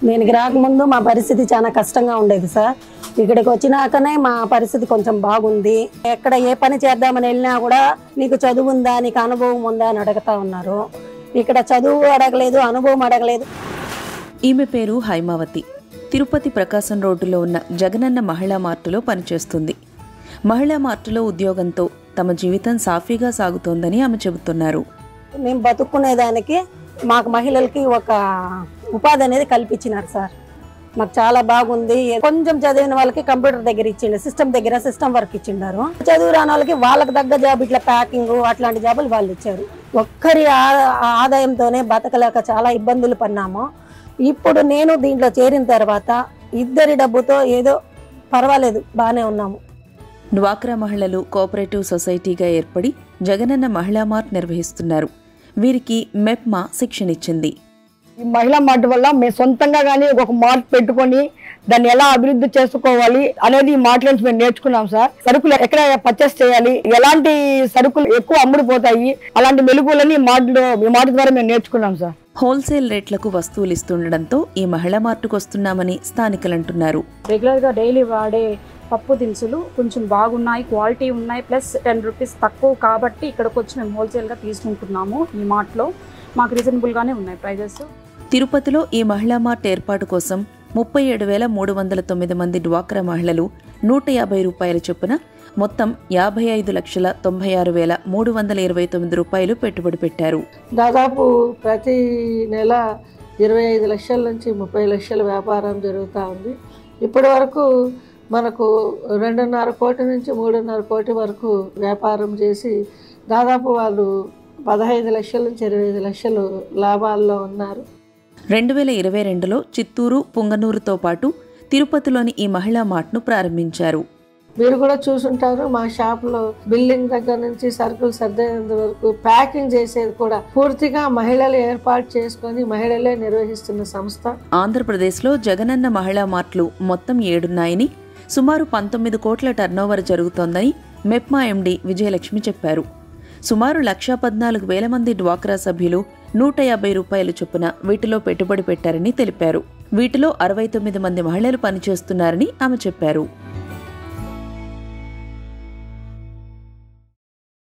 దీనికి రాకముందు మా పరిస్థితి చాలా కష్టంగా ఉండేది సార్ ఇక్కడికి వచ్చినాకనే మా పరిస్థితి కొంచెం బాగుంది ఎక్కడ ఏ పని చేద్దామని వెళ్ళినా కూడా నీకు చదువు ఉందా నీకు అనుభవం ఉందా అని అడుగుతా ఉన్నారు ఇక్కడ చదువు అడగలేదు అనుభవం అడగలేదు ఈమె పేరు హైమావతి తిరుపతి ప్రకాశం రోడ్డులో ఉన్న జగనన్న మహిళా మార్టులో పనిచేస్తుంది మహిళా మార్టులో ఉద్యోగంతో తమ జీవితం సాఫీగా సాగుతోందని ఆమె చెబుతున్నారు మేము బతుక్కునేదానికి మాకు మహిళలకి ఒక ఉపాధి అనేది కల్పించినారు సార్ మాకు చాలా బాగుంది కొంచెం చదివిన వాళ్ళకి కంప్యూటర్ దగ్గర ఇచ్చిండు సిస్టమ్ దగ్గర సిస్టమ్ వర్క్ ఇచ్చిండారు చదువు రాని వాళ్ళకి వాళ్ళకి తగ్గ జాబ్ ఇట్లా ప్యాకింగ్ అట్లాంటి జాబులు వాళ్ళు ఇచ్చారు ఒక్కరి ఆ- ఆదాయంతోనే బతకలేక చాలా ఇబ్బందులు పడినాము ఇప్పుడు నేను దీంట్లో చేరిన తర్వాత ఇద్దరి డబ్బుతో ఏదో పర్వాలేదు బాగానే ఉన్నాము డ్వాక్రా మహిళలు కోఆపరేటివ్ సొసైటీగా ఏర్పడి జగనన్న మహిళా మార్ట్ నిర్వహిస్తున్నారు వీరికి మెప్మా శిక్షణిచ్చింది ఈ మహిళా మార్ట్ వల్ల మేము సొంతంగా కానీ ఒక మార్ట్ పెట్టుకొని దాన్ని ఎలా అభివృద్ధి చేసుకోవాలి అనేది ఈ మార్ట్ నుంచి మేము నేర్చుకున్నాం సార్ సరుకులు ఎక్కడ పర్చేస్ చేయాలి ఎలాంటి సరుకులు ఎక్కువ అమ్ముడుపోతాయి అలాంటి మెలుగులని ఈ మార్ట్లో ఈ మార్ట్ ద్వారా మేము నేర్చుకున్నాం సార్ హోల్సేల్ రేట్లకు వస్తువులు ఇస్తుండడంతో ఈ మహిళా మార్టుకు వస్తున్నామని స్థానికులంటున్నారు రెగ్యులర్గా డైలీ వాడే పప్పు దినుసులు కొంచెం బాగున్నాయి క్వాలిటీ ఉన్నాయి ప్లస్ టెన్ రూపీస్ తక్కువ కాబట్టి ఇక్కడికి వచ్చి మేము హోల్సేల్గా తీసుకుంటున్నాము ఈ మార్ట్లో మాకు రీజనబుల్గానే ఉన్నాయి ప్రైజెస్ తిరుపతిలో ఈ మహిళా మార్ట్ ఏర్పాటు కోసం ముప్పై ఏడు వేల మూడు వందల తొమ్మిది మంది డ్వాక్రా మహిళలు నూట యాభై రూపాయల చొప్పున మొత్తం యాభై ఐదు లక్షల తొంభై ఆరు వేల మూడు వందల ఇరవై తొమ్మిది రూపాయలు పెట్టుబడి పెట్టారు దాదాపు ప్రతి నెల ఇరవై ఐదు లక్షల నుంచి ముప్పై లక్షల వ్యాపారం జరుగుతూ ఉంది ఇప్పటి వరకు మనకు రెండున్నర కోటి నుంచి మూడున్నర కోటి వరకు వ్యాపారం చేసి దాదాపు వాళ్ళు పదహైదు లక్షల నుంచి ఇరవై ఐదు లక్షలు లాభాల్లో ఉన్నారు రెండు వేల ఇరవై రెండులో చిత్తూరు పుంగనూరుతో పాటు తిరుపతిలోని ఈ మహిళా మార్ట్ను ప్రారంభించారు మీరు కూడా చూసుంటారు మా షాప్లో బిల్డింగ్ దగ్గర నుంచి సరుకులు సర్దేంత వరకు ప్యాకింగ్ చేసేది కూడా పూర్తిగా మహిళలు ఏర్పాటు చేసుకొని మహిళలే నిర్వహిస్తున్న సంస్థ ఆంధ్రప్రదేశ్లో జగనన్న మహిళా మార్ట్లు మొత్తం ఏడున్నాయని సుమారు పంతొమ్మిది కోట్ల టర్నోవర్ జరుగుతోందని మెప్మా ఎండి విజయలక్ష్మి చెప్పారు సుమారు లక్షా పద్నాలుగు వేల మంది డ్వాక్రా సభ్యులు నూట యాభై రూపాయల చొప్పున వీటిలో పెట్టుబడి పెట్టారని తెలిపారు వీటిలో అరవై తొమ్మిది మంది మహిళలు పనిచేస్తున్నారని ఆమె చెప్పారు